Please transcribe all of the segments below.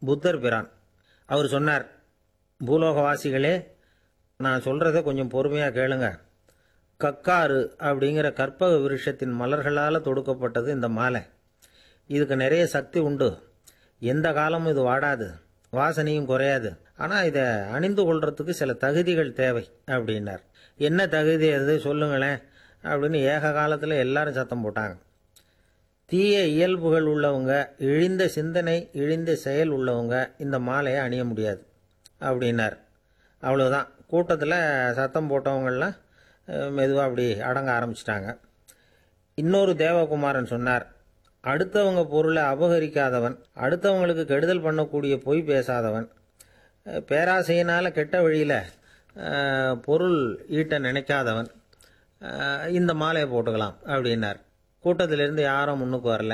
புத்தர் பிரான் அவர் சொன்னார் பூலோகவாசிகளே நான் சொல்கிறத கொஞ்சம் பொறுமையாக கேளுங்க கக்காரு அப்படிங்கிற கற்பக விருஷத்தின் மலர்களால் தொடுக்கப்பட்டது இந்த மாலை இதுக்கு நிறைய சக்தி உண்டு எந்த காலமும் இது வாடாது வாசனையும் குறையாது ஆனால் இதை அணிந்து கொள்றதுக்கு சில தகுதிகள் தேவை அப்படின்னார் என்ன தகுதி அது சொல்லுங்களேன் அப்படின்னு ஏக காலத்தில் எல்லாரும் சத்தம் போட்டாங்க தீய இயல்புகள் உள்ளவங்க இழிந்த சிந்தனை இழிந்த செயல் உள்ளவங்க இந்த மாலையை அணிய முடியாது அப்படின்னார் அவ்வளோதான் கூட்டத்தில் சத்தம் போட்டவங்கெல்லாம் மெதுவாக அப்படி அடங்க ஆரம்பிச்சிட்டாங்க இன்னொரு தேவகுமாரன் சொன்னார் அடுத்தவங்க பொருளை அபகரிக்காதவன் அடுத்தவங்களுக்கு கெடுதல் பண்ணக்கூடிய பொய் பேசாதவன் அஹ், பேராசையினால் கெட்ட வழியில் பொருள் ஈட்ட நினைக்காதவன் அஹ், இந்த மாலையை போட்டுக்கலாம் அப்படின்னார் கூட்டத்திலிருந்து யாரும் முன்னுக்கு வரல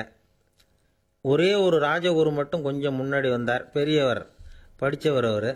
ஒரே ஒரு ராஜகுரு மட்டும் கொஞ்சம் முன்னாடி வந்தார் பெரியவர் படித்தவர் அவர்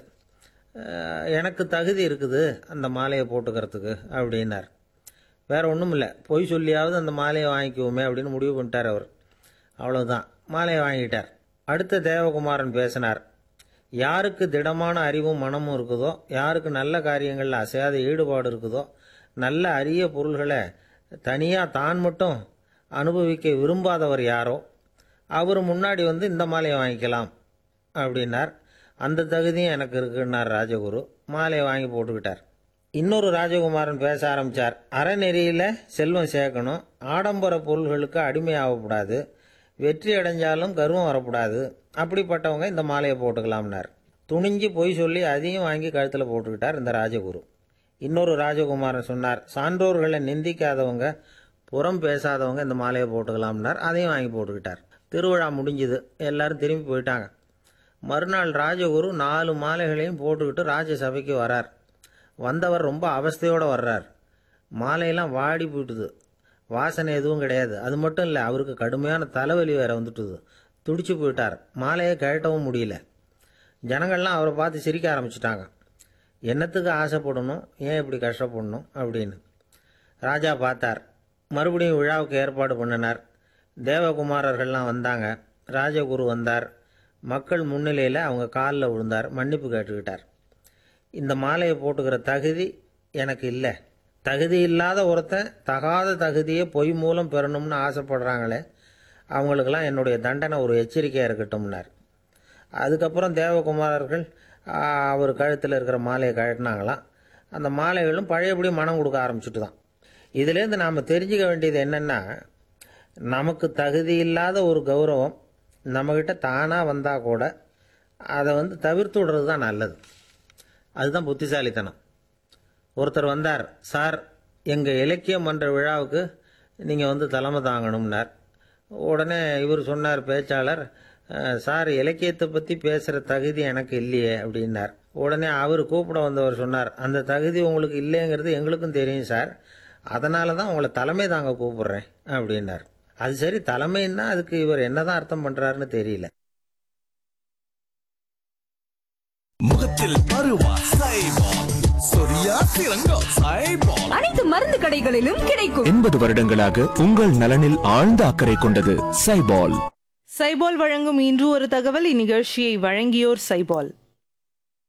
எனக்கு தகுதி இருக்குது அந்த மாலையை போட்டுக்கிறதுக்கு அப்படின்னார் வேற ஒன்றும் இல்லை பொய் சொல்லியாவது அந்த மாலையை வாங்கிக்குவோமே அப்படின்னு முடிவு பண்ணிட்டார் அவர் அவ்வளவுதான் மாலையை வாங்கிட்டார் அடுத்த தேவகுமாரன் பேசினார் யாருக்கு திடமான அறிவும் மனமும் இருக்குதோ யாருக்கு நல்ல காரியங்களில் அசையாத ஈடுபாடு இருக்குதோ நல்ல அரிய பொருள்களை தனியாக தான் மட்டும் அனுபவிக்க விரும்பாதவர் யாரோ அவர் முன்னாடி வந்து இந்த மாலையை வாங்கிக்கலாம் அப்படின்னார் அந்த தகுதியும் எனக்கு இருக்குன்னார் ராஜகுரு மாலையை வாங்கி போட்டுக்கிட்டார் இன்னொரு ராஜகுமாரன் பேச ஆரம்பித்தார் அறநெறியில் செல்வம் சேர்க்கணும் ஆடம்பர பொருள்களுக்கு அடிமையாகக்கூடாது வெற்றி அடைஞ்சாலும் கர்வம் வரக்கூடாது அப்படிப்பட்டவங்க இந்த மாலையை போட்டுக்கலாம்னார் துணிஞ்சு பொய் சொல்லி அதையும் வாங்கி கழுத்தில் போட்டுக்கிட்டார் இந்த ராஜகுரு இன்னொரு ராஜகுமாரன் சொன்னார் சான்றோர்களை நிந்திக்காதவங்க புறம் பேசாதவங்க இந்த மாலையை போட்டுக்கலாம்னார் அதையும் வாங்கி போட்டுக்கிட்டார் திருவிழா முடிஞ்சுது எல்லாரும் திரும்பி போயிட்டாங்க மறுநாள் ராஜகுரு நாலு மாலைகளையும் போட்டுக்கிட்டு ராஜசபைக்கு வரார் வந்தவர் ரொம்ப அவஸ்தையோடு வர்றார் மாலையெல்லாம் வாடி போயிட்டுது வாசனை எதுவும் கிடையாது அது மட்டும் இல்லை அவருக்கு கடுமையான தலைவலி வேற வந்துட்டுது துடிச்சு போயிட்டார் மாலையை கழட்டவும் முடியல ஜனங்கள்லாம் அவரை பார்த்து சிரிக்க ஆரம்பிச்சிட்டாங்க என்னத்துக்கு ஆசைப்படணும் ஏன் இப்படி கஷ்டப்படணும் அப்படின்னு ராஜா பார்த்தார் மறுபடியும் விழாவுக்கு ஏற்பாடு பண்ணினார் தேவகுமாரர்கள்லாம் வந்தாங்க ராஜகுரு வந்தார் மக்கள் முன்னிலையில் அவங்க காலில் விழுந்தார் மன்னிப்பு கேட்டுக்கிட்டார் இந்த மாலையை போட்டுக்கிற தகுதி எனக்கு இல்லை தகுதி இல்லாத ஒருத்தன் தகாத தகுதியை பொய் மூலம் பெறணும்னு ஆசைப்படுறாங்களே அவங்களுக்கெல்லாம் என்னுடைய தண்டனை ஒரு எச்சரிக்கையாக இருக்கட்டும்னார் அதுக்கப்புறம் தேவகுமாரர்கள் ஆ, அவர் கழுத்தில் இருக்கிற மாலையை கழட்டினாங்களாம் அந்த மாலைகளும் பழையபடி மனம் கொடுக்க ஆரம்பிச்சுட்டு தான் இதுலேருந்து நாம் தெரிஞ்சுக்க வேண்டியது என்னென்னா நமக்கு தகுதி இல்லாத ஒரு கௌரவம் நம்மக்கிட்ட தானாக வந்தால் கூட அதை வந்து தவிர்த்து விடுறது தான் நல்லது அதுதான் புத்திசாலித்தனம் ஒருத்தர் வந்தார் சார் எங்கள் இலக்கிய மன்ற விழாவுக்கு நீங்கள் வந்து தலைமை தாங்கணும்னார் உடனே இவர் சொன்னார் பேச்சாளர் "அஹ், சார் இலக்கியத்தை பற்றி பேசுகிற தகுதி எனக்கு இல்லையே அப்படின்னார் உடனே அவர் கூப்பிட வந்தவர் சொன்னார் அந்த தகுதி உங்களுக்கு இல்லைங்கிறது எங்களுக்கும் தெரியும் சார் அதனால தான் உங்களை தலைமை தாங்க கூப்பிடுறேன் அப்படின்னார் அது சரி தலைமைன்னா அதுக்கு இவர் என்னதான் அர்த்தம் பண்ணுறாருன்னு தெரியல முகத்தில் பருவா சைபால் சொரியா சிறங்கோ சைபால் அனைத்து மருந்து கடைகளிலும் கிடைக்கும் எண்பது வருடங்களாக உங்கள் நலனில் ஆழ்ந்த அக்கறை கொண்டது சைபால் சைபால் வழங்கும் இன்று ஒரு தகவல் இந்நிகழ்ச்சியை வழங்கியோர் சைபால்